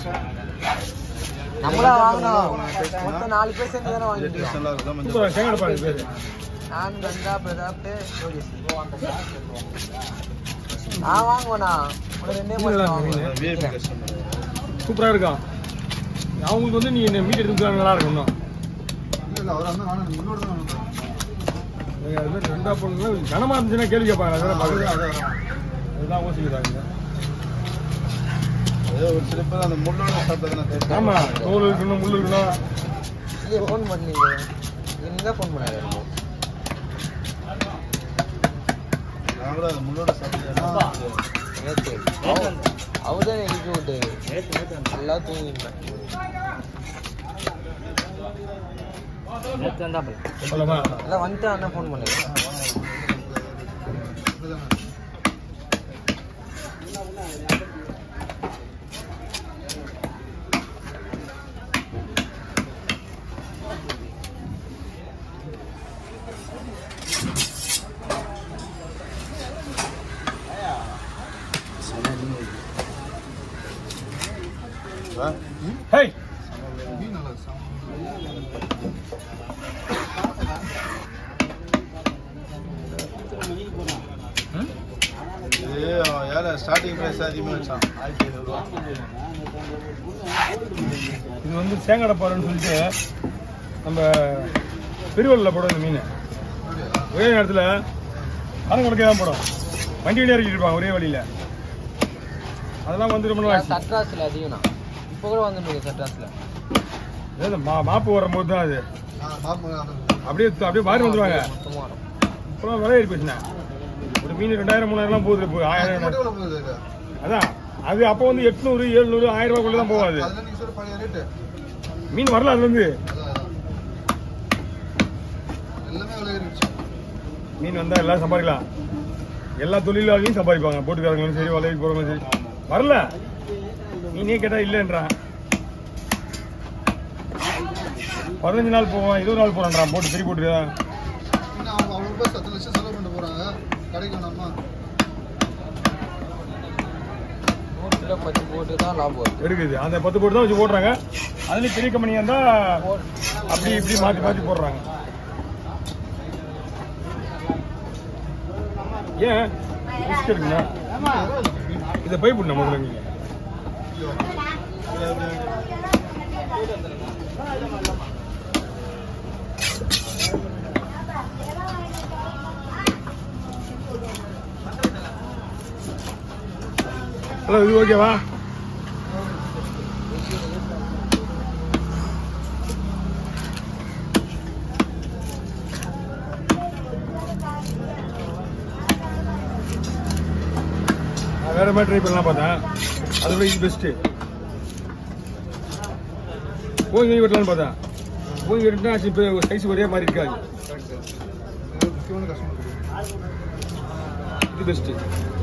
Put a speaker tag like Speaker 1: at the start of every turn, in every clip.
Speaker 1: நம்மளா வாங்கினோம் மொத்தம் நாலு பேர் சேர்ந்து தானே வாங்கிட்டு
Speaker 2: சூப்பரா தேங்காய் பாரு பேரு
Speaker 1: நான் கந்தா பிரதாப் யோகேஷ் நான் வாங்குவேண்ணா ஒரு ரெண்டே
Speaker 2: இல்ல,
Speaker 1: மட்டும்
Speaker 2: இல்ல,
Speaker 1: வாங்குவேன்
Speaker 2: சூப்பரா இருக்கா அவங்களுக்கு வந்து நீ மீட் எடுத்து நல்லா இருக்கும் இன்னும் நீங்க அது மாதிரி ரெண்டா பொண்ணுங்க கனமா இருந்துச்சுன்னா கேள்வி கேட்பாங்க அதான் பக்கத்துல அதான் அதுதான் யோசிக்கிறாங்க ஆமா தோல் இருக்கணும் முள் இருக்கணும்
Speaker 1: இல்லையே ஃபோன் பண்ணீங்க நீங்க தான் ஃபோன் பண்ணாரு நேற்று அவர் தான் எழுப்பி விட்டாரு நல்லா தூங்கிட்டேன் நேற்று வந்தாப்பல
Speaker 2: சொல்லமா
Speaker 1: எல்லாம் வந்துட்டு அண்ணன் ஃபோன் பண்ணாரு
Speaker 2: ஹே
Speaker 3: ஸ்டார்டிங் பிரைஸ் அதிகமாக வச்சான் ஆயிரத்தி ஐநூறுரூவா
Speaker 2: இது வந்து சேங்கடை பாருன்னு சொல்லிட்டு நம்ம பெருவல்ல போடும் இந்த மீன் ஒரே நேரத்தில் கணக்கு தான் போடும் வண்டி வண்டியாக இறக்கிட்டு இருப்பாங்க ஒரே வழியில் அதெல்லாம் வந்து ரொம்ப நாள் ஆச்சு.
Speaker 1: சட்ராஸ்ல அதிகம்ண்ணா இப்போ கூட வந்துட்டு சட்ராஸ்ல
Speaker 2: அதாவது இந்த மா மாப்பு வரும்போது தான் அது அப்படியே அப்படியே மாறி வந்துருவாங்க
Speaker 1: மொத்தமாக வரும்
Speaker 2: அப்புறம் விலை ஏறி போச்சுண்ணே ஒரு மீன் ரெண்டாயிரம் மூணாயிரம்லாம் போகுது இப்போ ஆயிரம் அதான் அது அப்போ வந்து எட்நூறு எழுநூறு ஆயிரம் ரூபாய்க்குள்ள தான் போகாது மீன் வரல அதுலேருந்து மீன் வந்தால் எல்லாரும் சம்பாதிக்கலாம் எல்லா தொழிலாளியும் சம்பாதிப்பாங்க போட்டுக்காரங்களும் சரி வலைக்கு போகிறவங்களும் சரி வரல மீனே கேட்டால் இல்லைன்றான் பதினஞ்சு நாள் போவான் இருபது நாள் போறான்றான் போட்டு சரி போட்டு
Speaker 1: நூறு கிலோ பத்து போட்டு தான் லாபம் வருது
Speaker 2: எடுக்குது அந்த பத்து போட்டு தான் வச்சு போடுறாங்க அதுலேயும் பெரிய கம்பெனியாக இருந்தால் அப்படி இப்படி மாற்றி மாற்றி போடுறாங்க ஏன் ரிஸ்க் இருக்குண்ணா இதை பை பண்ண முதல்ல நீங்கள் ஹலோ இது ஓகேவா நான் வேற மாதிரி ட்ரை பண்ணலாம் பார்த்தேன் அதை விட இது பெஸ்ட்டு ஓங்கி வெட்டலாம்னு பார்த்தேன் ஓங்கி வெட்டினா இப்போ சைஸ் ஒரே மாதிரி இருக்காது இது பெஸ்ட்டு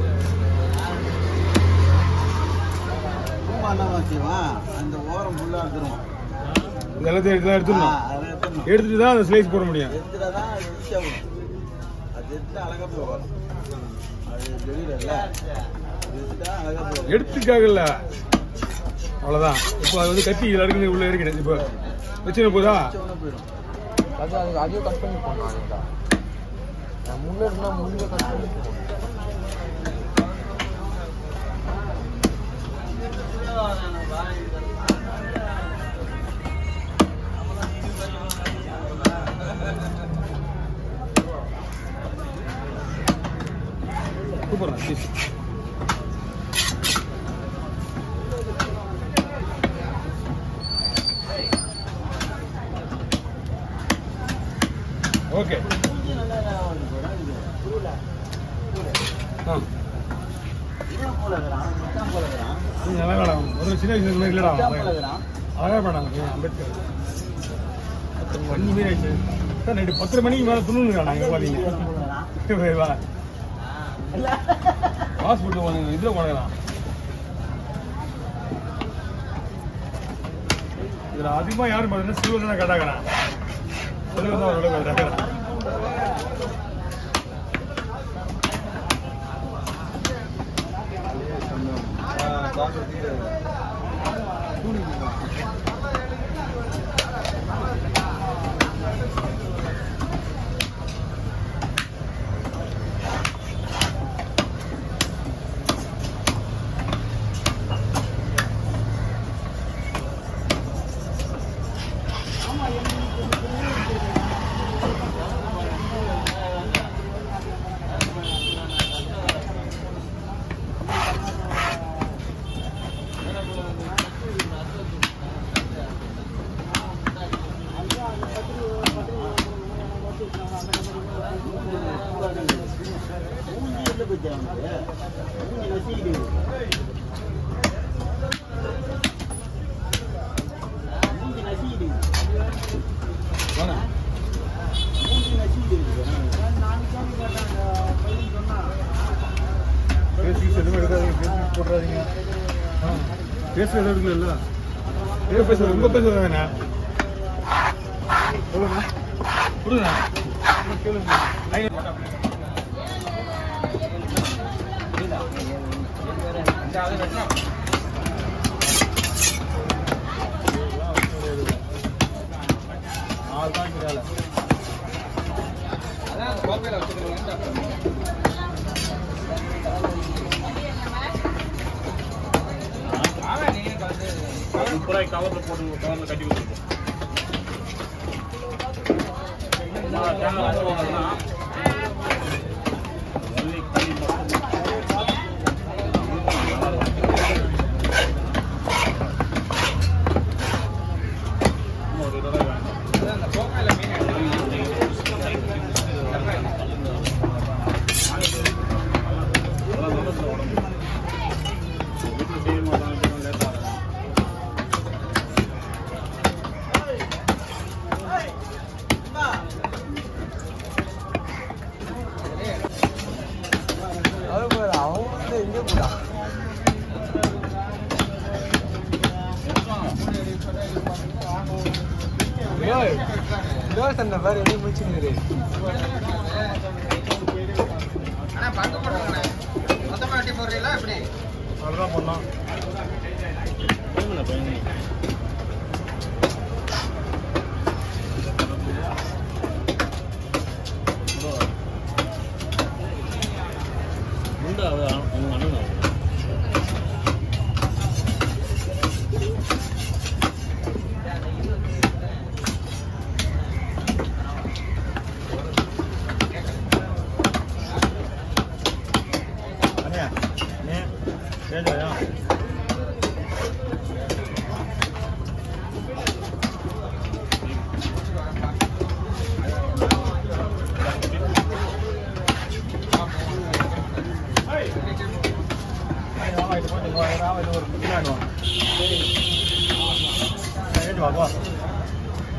Speaker 3: அந்த ஓரம் ஃபுல்லாக எடுத்துருவோம்
Speaker 2: இந்த எல்லாத்தையும் எடுத்து தான் எடுத்துடணும்
Speaker 3: அதை எடுத்துடணும்
Speaker 2: எடுத்துட்டு தான் அந்த ஸ்லைஸ் போட முடியும்
Speaker 3: எடுத்துட்டா தான் அது ஈஸியாக வரும் அது எடுத்துட்டா அழகாக போய் வரும் அது தெரியல எடுத்துட்டா அழகாக போய் வரும்
Speaker 2: எடுத்துக்காகல அவ்வளோதான் இப்போ அது வந்து கத்தி இதில் இருக்குது உள்ள இருக்கிறது இப்போ வச்சுன போதா
Speaker 3: உடனே போயிடும்
Speaker 1: அது அது அதையும் கட் பண்ணி போடணும் அதுதான் நான் முள்ளு இருந்தால் முள்ளு கட் பண்ணி போடணும்
Speaker 2: சூப்பர் பீஸ் ஓகே ஆ நீ நல்லா வேணாம் முதல்ல சின்ன வயசுல இந்த மாதிரி இல்லடா அழகா வேணாம் அம்பேத்கர் அஞ்சு பேர் ஆயிடுச்சு சார் நைட்டு பத்தரை மணிக்கு மேலே துணுங்க நாங்கள் பார்த்தீங்க வா ஹாஸ்பிட்டல் போனீங்க இதில் போனலாம் இதில் அதிகமாக யாரும் பார்த்தீங்கன்னா சில்வர் தான் கட்டாக்கிறேன் சில்வர் தான் ஓரளவு கட்டாக்கிறேன்
Speaker 3: மூஞ்சி எல்லாம் போச்சு அவனுக்கு மூஞ்சி நசிக்கிட்டு மூஞ்சி நசிக்கிட்டு
Speaker 2: வாங்க
Speaker 3: மூஞ்சி நசிக்கிட்டு
Speaker 2: பேசிக்ஸ் எதுவும் எடுக்காதீங்க பேசிக்ஸ் போட்டுறாதீங்க பேசுறது எதுவும் எடுக்கல ஏதோ பேசுறது ரொம்ப பேசுறது வேணா சொல்லுங்க கொடுங்க கேளுங்க நாலு தான் வேலை
Speaker 1: அதான் அந்த கோப்பையில வச்சுக்கிறேன் ஆமா நீங்க கலந்து
Speaker 2: முப்பது கவர்ல போட்டு கவர்ல கட்டி கொடுத்துருக்கோம்
Speaker 1: அதான் அந்த கோப்பையில மீன் எடுத்து அது பாரு அவன் வந்து எங்க போடா தோசை அந்த பாரு எப்படி முடிச்சுன்னு அண்ணா பங்கு போட்டுருங்கண்ணே மொத்தமாக வெட்டி போடுறீங்களா எப்படி
Speaker 2: அதுதான் பண்ணலாம் அண்ணே அண்ணே ஏஜாயா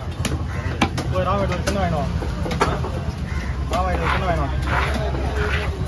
Speaker 2: ராமாயிட்டு ஒரு சின்ன வேணும் ராமாயிட்டு ஒரு சின்ன வேணும்